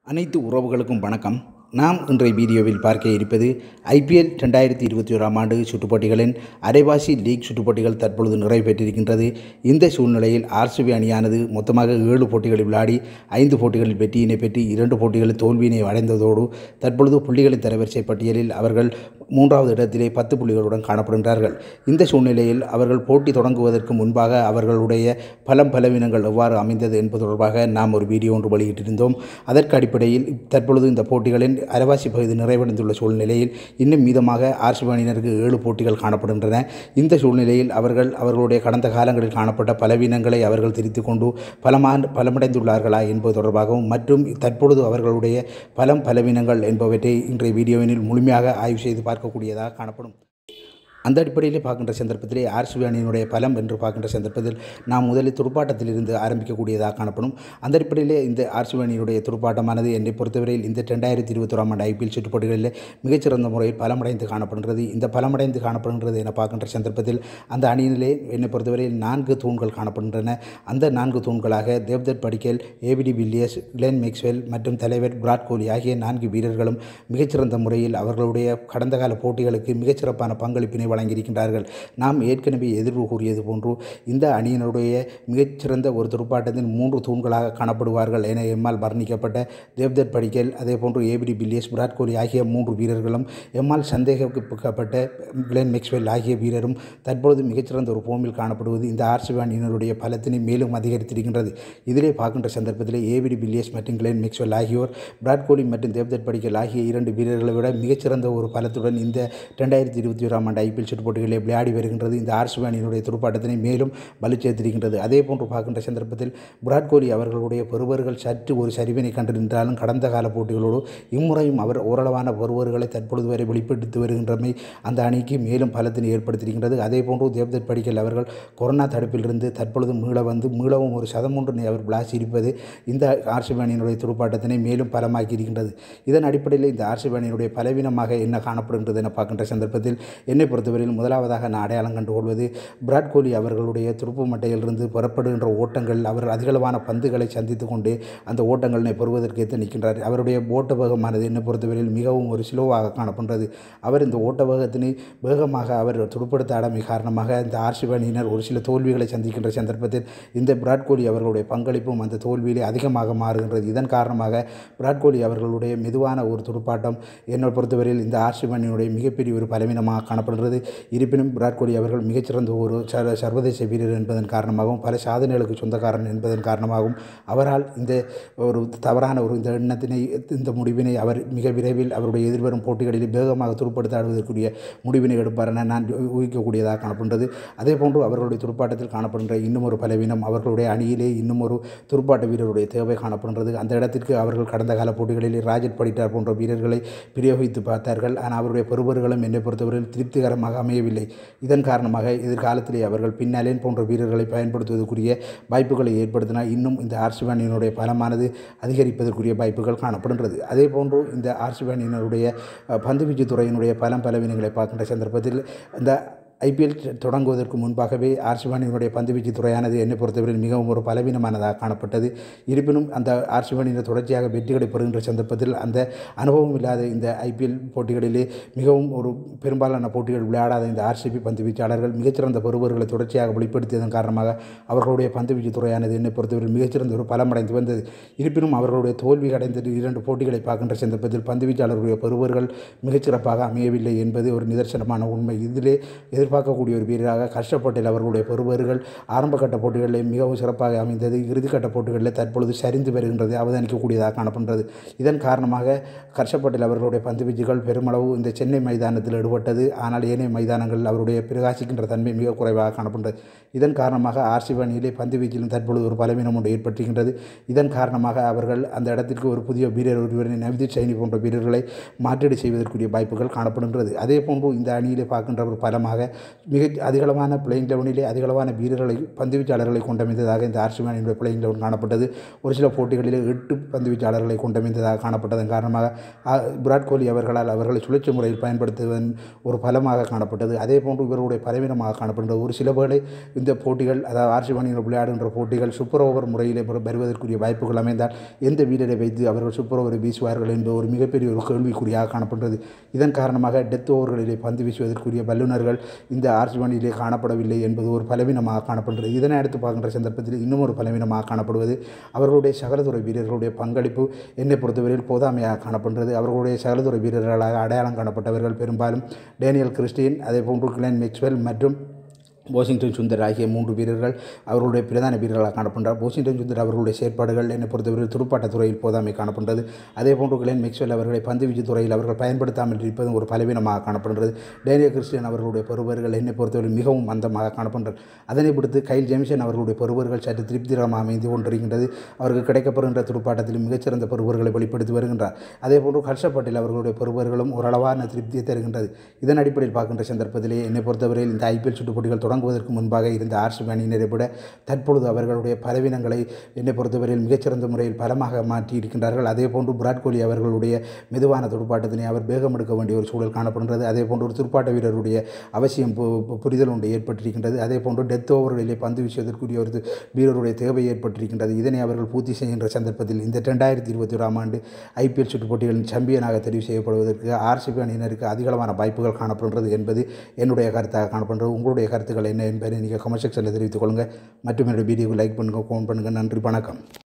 அனைத்து உறவுகளுக்கும் வணக்கம் நாம் இன்றைய வீடியோவில் பார்க்க இருப்பது ஐபிஎல் ரெண்டாயிரத்தி இருபத்தி ஓராம் ஆண்டு சுற்றுப்போட்டிகளின் அரைவாசி லீக் சுற்றுப்போட்டிகள் தற்பொழுது நிறைவு பெற்றிருக்கின்றது இந்த சூழ்நிலையில் ஆர்சிபி அணியானது மொத்தமாக ஏழு போட்டிகளில் விளையாடி ஐந்து போட்டிகளில் வெற்றியினை பெற்று இரண்டு போட்டிகளில் தோல்வியினை அடைந்ததோடு தற்பொழுது புள்ளிகளின் தரவரிசை பட்டியலில் அவர்கள் மூன்றாவது இடத்திலே பத்து புள்ளிகளுடன் காணப்படுகின்றார்கள் இந்த சூழ்நிலையில் அவர்கள் போட்டி தொடங்குவதற்கு முன்பாக அவர்களுடைய பலம் பலவீனங்கள் எவ்வாறு அமைந்தது என்பது தொடர்பாக நாம் ஒரு வீடியோ ஒன்று வெளியிட்டிருந்தோம் அதற்கு அடிப்படையில் தற்பொழுது இந்த போட்டிகளின் அரவாசி பகுதி நிறைவடைந்துள்ள சூழ்நிலையில் இன்னும் மீதமாக ஆர்சிபி அணியினருக்கு ஏழு போட்டிகள் காணப்படுகின்றன இந்த சூழ்நிலையில் அவர்கள் அவர்களுடைய கடந்த காலங்களில் காணப்பட்ட பலவீனங்களை அவர்கள் திரித்துக் கொண்டு பலமான பலமடைந்துள்ளார்களா என்பது தொடர்பாகவும் மற்றும் தற்பொழுது அவர்களுடைய பலம் பலவீனங்கள் என்பவற்றை இன்றைய வீடியோவினில் முழுமையாக ஆய்வு செய்து பார்க்கக்கூடியதாக காணப்படும் அந்த அடிப்படையில் பார்க்கின்ற சந்தர்ப்பத்திலே ஆர்சிபி அணியினுடைய பலம் என்று பார்க்கின்ற சந்தர்ப்பத்தில் நாம் முதலில் துடுப்பாட்டத்திலிருந்து ஆரம்பிக்கக்கூடியதாக காணப்படும் அந்த அடிப்படையிலே இந்த ஆர்சிபி அணியினுடைய துடுப்பாட்டமானது என்னை பொறுத்தவரையில் இந்த ரெண்டாயிரத்தி இருபத்தொராம் ஆண்டு ஐபிஎல் சுற்றுப்போட்டிகளில் மிகச்சிறந்த முறையில் பலமடைந்து காணப்படுகிறது இந்த பலமடைந்து காணப்படுகிறது என பார்க்கின்ற சந்தர்ப்பத்தில் அந்த அணியிலே என்னை பொறுத்தவரையில் நான்கு தூண்கள் காணப்படுகின்றன அந்த நான்கு தூண்களாக Devdutt Padikkal ABD Villiers Glenn Maxwell மற்றும் தலைவர் விராட் கோலி ஆகிய நான்கு வீரர்களும் மிகச்சிறந்த முறையில் அவர்களுடைய கடந்த கால போட்டிகளுக்கு மிகச்சிறப்பான பங்களிப்பினை வழங்கியிருக்கின்றார்கள் நாம் ஏற்கனவே எதிர்வு கூறியது போன்று இந்த அணியினுடைய மிகச்சிறந்த ஒரு துடுப்பாட்டத்தின் மூன்று தூண்களாக காணப்படுவார்கள் என எம்மால் வர்ணிக்கப்பட்ட தேவ்தத் படிக்கல் அதே போன்று ஏபிடி பில்லியஸ் விராட் கோலி ஆகிய மூன்று வீரர்களும் எம்மால் சந்தேகிக்கப்பட்ட கிளென் மேக்ஸ்வெல் ஆகிய வீரரும் தற்பொழுது மிகச்சிறந்த ஒரு போமில் காணப்படுவது இந்த ஆர்சிபி அணியினருடைய பலத்தினை மேலும் அதிகரித்திருக்கின்றது இதிலே பார்க்கின்ற சந்தர்ப்பத்தில் ஏபிடி பில்லியஸ் மற்றும் கிளென் மேக்ஸ்வெல் ஆகியோர் விராட் கோலி மற்றும் தேவ்தத் படிக்கல் ஆகிய இரண்டு வீரர்களை விட மிகச்சிறந்த ஒரு பலத்துடன் இந்த ரெண்டாயிரத்தி இருபத்தி ஓராம் ஆண்டு ஐபிஎல் சுற்று போட்டிகளில் விளையாடி வருகின்றது இந்த ஆர்சிபி அணியினுடைய துடுப்பாட்டத்தினை மேலும் வலுச்சேர்த்திருக்கின்றது அதே போன்று பார்க்கின்ற சந்தர்ப்பத்தில் விராட் கோலி அவர்களுடைய பெறுவர்கள் சற்று ஒரு சரிவினை கண்டிருந்தாலும் கடந்த கால போட்டிகளோடு இம்முறையும் அவர் ஓரளவான பெறுவர்களை தற்பொழுது வரை வெளிப்படுத்தி வருகின்றமை அந்த அணிக்கு மேலும் பலத்தினை ஏற்படுத்தியிருக்கின்றது அதே போன்று தேவ்தத் படிக்கல் அவர்கள் கொரோனா தடுப்பிலிருந்து தற்பொழுது மீள வந்து மீளவும் ஒரு சதம் ஒன்றினை அவர் பிளாசி இருப்பது இந்த ஆர்சிபி அணியினுடைய துடுப்பாட்டத்தினை மேலும் பலமாக்கி இருக்கின்றது இதன் அடிப்படையில் இந்த ஆர்சிபி அணியினுடைய பலவீனமாக என்ன காணப்படுகின்றது என பார்க்கின்ற சந்தர்ப்பத்தில் என்னை பொறுத்தவரையில் முதலாவதாக நான் அடையாளம் கண்டுகொள்வது விராட் கோலி அவர்களுடைய துருப்பு மட்டையிலிருந்து புறப்படுகின்ற ஓட்டங்கள் அவர் அதிகளவான பந்துகளை சந்தித்து கொண்டு அந்த ஓட்டங்களை பெறுவதற்கு ஏற்று நிற்கின்றார் அவருடைய ஓட்ட வேகமானது என்னை பொறுத்தவரையில் மிகவும் ஒரு ஸ்லோவாக காணப்படுகிறது அவர் இந்த ஓட்ட வேகத்தினை வேகமாக அவர் துடுப்படுத்த ஆடமை காரணமாக இந்த ஆர்சிபி அணியினர் ஒரு சில தோல்விகளை சந்திக்கின்ற சந்தர்ப்பத்தில் இந்த விராட் கோலி அவர்களுடைய பங்களிப்பும் அந்த தோல்வியிலே அதிகமாக மாறுகின்றது இதன் காரணமாக விராட் கோலி அவர்களுடைய மெதுவான ஒரு துடுப்பாட்டம் என்னை பொறுத்தவரையில் இந்த ஆர்சிபி அணியினுடைய மிகப்பெரிய ஒரு பலவீனமாக காணப்படுகிறது இருப்பினும் விராட் கோலி அவர்கள் மிகச்சிறந்த ஒரு சர் சர்வதேச வீரர் என்பதன் காரணமாகவும் பல சாதனைகளுக்கு சொந்தக்காரன் என்பதன் காரணமாகவும் அவரால் இந்த ஒரு தவறான ஒரு இந்த எண்ணத்தினை இந்த முடிவினை அவர் மிக விரைவில் அவருடைய எதிர்வரும் போட்டிகளில் வேகமாக துடுப்படுத்த ஆடுவதற்குரிய முடிவினை எடுப்பார் என நான் ஊகிக்கக்கூடியதாக காணப்படுகிறது அதே போன்று அவர்களுடைய துடுப்பாட்டத்தில் காணப்படுகின்ற இன்னும் ஒரு பலவீனம் அவர்களுடைய அணியிலே இன்னும் ஒரு துடுப்பாட்ட வீரருடைய தேவை காணப்படுகிறது அந்த இடத்திற்கு அவர்கள் கடந்த கால போட்டிகளில் ராஜட் படிட்டார் போன்ற வீரர்களை பிரயோகித்து பார்த்தார்கள் ஆனால் அவருடைய பெறுபர்களும் என்னை பொறுத்தவரையில் திருப்திகரமாக அமையவில்லை இதன் காரணமாக எதிர்காலத்திலே அவர்கள் பின்னாலேன் போன்ற வீரர்களை பயன்படுத்துவதற்குரிய வாய்ப்புகளை ஏற்படுத்தினால் இன்னும் இந்த ஆர்சிபி அணியினுடைய பலமானது அதிகரிப்பதற்குரிய வாய்ப்புகள் காணப்படுகின்றது அதே போன்று இந்த ஆர்சிபி அணியினருடைய பந்துவீச்சு துறையினுடைய பலம் பலவீனங்களை பார்க்கின்ற சந்தர்ப்பத்தில் இந்த ஐபிஎல் தொடங்குவதற்கு முன்பாகவே ஆர்சிபானியினுடைய பந்துவீச்சு துறையானது என்னை பொறுத்தவரையில் மிகவும் ஒரு பலவீனமானதாக காணப்பட்டது இருப்பினும் அந்த ஆர்சிபானியினர் தொடர்ச்சியாக வெற்றிகளை பெறுகின்ற சந்தர்ப்பத்தில் அந்த அனுபவம் இல்லாத இந்த ஐபிஎல் போட்டிகளிலே மிகவும் ஒரு பெரும்பாலான போட்டிகள் விளையாடாத இந்த ஆர்சிபி பந்துவீச்சாளர்கள் மிகச்சிறந்த பெறுவர்களை தொடர்ச்சியாக வெளிப்படுத்தியதன் காரணமாக அவர்களுடைய பந்துவீச்சு துறையானது என்னை பொறுத்தவரையில் மிகச்சிறந்த ஒரு பலமடைந்து வந்தது இருப்பினும் அவர்களுடைய தோல்வி அடைந்த இரண்டு போட்டிகளை பார்க்கின்ற சந்தர்ப்பத்தில் பந்துவீச்சாளர்களுடைய பெறுவர்கள் மிகச்சிறப்பாக அமையவில்லை என்பது ஒரு நிதர்சனமான உண்மை இதிலே எதிர்பார்க்கக்கூடிய ஒரு வீரராக கஷ்டப்பட்டில் அவர்களுடைய பெறுவர்கள் ஆரம்ப கட்ட போட்டிகளில் மிகவும் சிறப்பாக அமைந்தது இறுதிக்கட்ட போட்டிகளில் தற்பொழுது சரிந்து வருகின்றது அவதானிக்கக்கூடியதாக காணப்படுகிறது இதன் காரணமாக கஷ்டப்பட்டில் அவர்களுடைய பந்துவீச்சுகள் பெருமளவு இந்த சென்னை மைதானத்தில் ஈடுபட்டது ஆனால் ஏனைய மைதானங்கள் அவருடைய பிரகாசிக்கின்ற தன்மை மிக குறைவாக காணப்படுகிறது இதன் காரணமாக ஆர்சிபி அணியிலே பந்துவீச்சிலும் தற்பொழுது ஒரு பலவீனம் ஒன்று ஏற்பட்டிருக்கின்றது இதன் காரணமாக அவர்கள் அந்த இடத்திற்கு ஒரு புதிய வீரர் ஒருவரை நவதீப் சைனி போன்ற வீரர்களை மாற்றீடு செய்வதற்குரிய வாய்ப்புகள் காணப்படுகின்றது அதே போன்று இந்த அணியிலே பார்க்கின்ற ஒரு பலமாக மிக அதிகளவான பிளேயிங் லெவனிலே அதிகளவான வீரர்களை பந்துவீச்சாளர்களை கொண்டமைந்ததாக இந்த ஆர்சிபி அணியினுடைய பிளேயிங் லெவன் காணப்பட்டது ஒரு சில போட்டிகளிலே எட்டு பந்துவீச்சாளர்களை கொண்டமைந்ததாக காணப்பட்டதன் காரணமாக ஆ, விராட் கோலி அவர்களால் அவர்களை சுழற்சி முறையில் பயன்படுத்துவதன் ஒரு பலமாக காணப்பட்டது அதே போன்று இவர்களுடைய பலவீனமாக காணப்படுகின்றது ஒரு சில வேளை இந்த போட்டிகள் அதாவது ஆர்சிபி அணியினர் விளையாடுகின்ற போட்டிகள் சூப்பர் ஓவர் முறையிலே வரு- வருவதற்குரிய வாய்ப்புகள் அமைந்தால் எந்த வீரரை வைத்து அவர்கள் சூப்பர் ஓவரை வீசுவார்கள் என்ற ஒரு மிகப்பெரிய ஒரு கேள்விக்குறியாக காணப்படுகிறது இதன் காரணமாக டெத் ஓவர்களிலே பந்து வீசுவதற்குரிய வல்லுநர்கள் இந்த ஆர்சிபி அணியிலே காணப்படவில்லை என்பது ஒரு பலவீனமாக காணப்படுகிறது இதனை அடுத்து பார்க்கின்ற சந்தர்ப்பத்தில் இன்னும் ஒரு பலவீனமாக காணப்படுவது அவர்களுடைய சகலதுறை வீரர்களுடைய பங்களிப்பு என்னை பொறுத்தவரையில் போதாமையாக காணப்படுகிறது அவர்களுடைய சகலதுறை வீரர்களாக அடையாளம் காணப்பட்டவர்கள் பெரும்பாலும் டேனியல் கிறிஸ்டின் அதே போன்று கிளென் மேக்ஸ்வெல் மற்றும் வாஷிங்டன் சுந்தர் ஆகிய மூன்று வீரர்கள் அவர்களுடைய பிரதான வீரர்களாக காணப்படுகிறார் வாஷிங்டன் சுந்தர் அவர்களுடைய செயற்பாடுகள் என்னை பொறுத்தவரை துடுப்பாட்டத் துறையில் போதாமை காணப்படுகிறது அதே போன்று கிளென் மேக்ஸ்வெல் அவர்களை பந்துவீச்சு துறையில் அவர்கள் பயன்படுத்தாமல் இருப்பது ஒரு பலவீனமாக காணப்படுகிறது டேனியல் கிறிஸ்டியன் அவர்களுடைய பெறுவர்கள் என்னை பொறுத்தவரை மிகவும் மந்தமாக காணப்படுகிறது அதனை பொறுத்து கைல் ஜெமிசன் அவர்களுடைய பெறுவர்கள் சற்று திருப்திகரமாக அமைந்து கொண்டிருக்கின்றது அவருக்கு கிடைக்கப்படுகின்ற துடுப்பாட்டத்தில் மிகச்சிறந்த பெறுவர்களை வெளிப்படுத்தி வருகின்றார் அதே போன்று ஹர்ஷ பட்டேல் அவர்களுடைய பெறுவர்களும் ஓரளவான திருப்தியை தருகின்றது இதன் அடிப்படையில் பார்க்கின்ற சந்தர்ப்பத்திலே என்னை பொறுத்தவரையில் இந்த ஐபிஎல் சுற்றுப் போட்டிகள் தொடங்குவதற்கு முன்பாக இருந்த ஆர்சிபி அணியினரை விட தற்பொழுது அவர்களுடைய பலவீனங்களை என்னை பொறுத்தவரையில் மிகச்சிறந்த முறையில் பலமாக மாற்றி இருக்கின்றார்கள் அதே போன்று விராட் கோலி அவர்களுடைய மெதுவான துடுப்பாட்டத்தினை அவர் வேகம் எடுக்க வேண்டிய ஒரு சூழல் காணப்படுகின்றது அதே போன்று ஒரு துடுப்பாட்ட வீரருடைய அவசியம் பு- பு- புரிதல் ஒன்று ஏற்பட்டிருக்கின்றது அதே போன்று டெத் ஓவர்களிலே பந்து வீசுவதற்குரிய ஒரு து- வீரருடைய தேவை ஏற்பட்டிருக்கின்றது இதனை அவர்கள் பூர்த்தி செய்கின்ற சந்தர்ப்பத்தில் இந்த ரெண்டாயிரத்தி இருபத்தி ஓராம் ஆண்டு ஐபிஎல் சுற்றுப் போட்டிகளின் சாம்பியனாக தெரிவு செய்யப்படுவதற்கு ஆர்சிபி அணியினருக்கு அதிகளவான வாய்ப்புகள் காணப்படுகிறது என்பது என்னுடைய கருத்தாக காணப்படுகிறது உங்களுடைய கருத்துக்கள் என்ன என்பதை நீங்கள் கமெண்ட் செக்ஷனில் தெரிவித்துக் கொள்ளுங்கள் மற்றும் என்னுடைய வீடியோவை லைக் பண்ணுங்கள் ஃபோன் பண்ணுங்கள் நன்றி வணக்கம்